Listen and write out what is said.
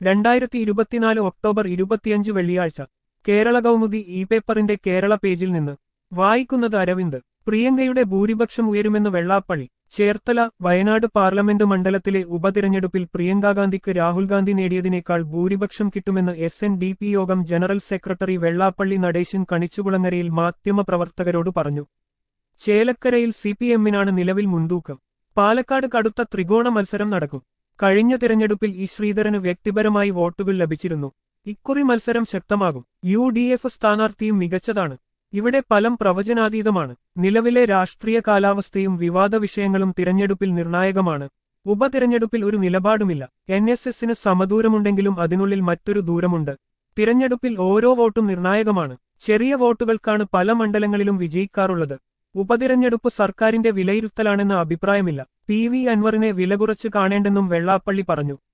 രണ്ടായിരത്തി ഇരുപത്തിനാല് ഒക്ടോബർ ഇരുപത്തിയഞ്ച് വെള്ളിയാഴ്ച കേരള കൗമുദി ഇ പേപ്പറിന്റെ കേരള പേജിൽ നിന്ന് വായിക്കുന്നത് അരവിന്ദ് പ്രിയങ്കയുടെ ഭൂരിപക്ഷം ഉയരുമെന്ന് വെള്ളാപ്പള്ളി ചേർത്തല വയനാട് പാർലമെന്റ് മണ്ഡലത്തിലെ ഉപതിരഞ്ഞെടുപ്പിൽ പ്രിയങ്കാഗാന്ധിക്ക് രാഹുൽ ഗാന്ധി നേടിയതിനേക്കാൾ ഭൂരിപക്ഷം കിട്ടുമെന്ന് എസ് എൻ ഡി പി യോഗം ജനറൽ സെക്രട്ടറി വെള്ളാപ്പള്ളി നടേശൻ കണിച്ചുകുളങ്ങരയിൽ മാധ്യമപ്രവർത്തകരോട് പറഞ്ഞു ചേലക്കരയിൽ സി പി എമ്മിനാണ് നിലവിൽ മുൻതൂക്കം പാലക്കാട് കടുത്ത ത്രികോണ മത്സരം നടക്കും കഴിഞ്ഞ തിരഞ്ഞെടുപ്പിൽ ഇ ശ്രീധരന് വ്യക്തിപരമായി വോട്ടുകൾ ലഭിച്ചിരുന്നു ഇക്കുറി മത്സരം ശക്തമാകും യു ഡി എഫ് സ്ഥാനാർത്ഥിയും മികച്ചതാണ് ഇവിടെ ഫലം പ്രവചനാതീതമാണ് നിലവിലെ രാഷ്ട്രീയ കാലാവസ്ഥയും വിവാദ വിഷയങ്ങളും തിരഞ്ഞെടുപ്പിൽ നിർണായകമാണ് ഉപതിരഞ്ഞെടുപ്പിൽ ഒരു നിലപാടുമില്ല എൻ എസ് എസിന് സമദൂരമുണ്ടെങ്കിലും അതിനുള്ളിൽ മറ്റൊരു ദൂരമുണ്ട് തിരഞ്ഞെടുപ്പിൽ ഓരോ വോട്ടും നിർണായകമാണ് ചെറിയ വോട്ടുകൾക്കാണ് പല മണ്ഡലങ്ങളിലും വിജയിക്കാറുള്ളത് ഉപതിരഞ്ഞെടുപ്പ് സർക്കാരിന്റെ വിലയിരുത്തലാണെന്ന അഭിപ്രായമില്ല പി വി അൻവറിനെ വില കുറച്ച് കാണേണ്ടെന്നും വെള്ളാപ്പള്ളി പറഞ്ഞു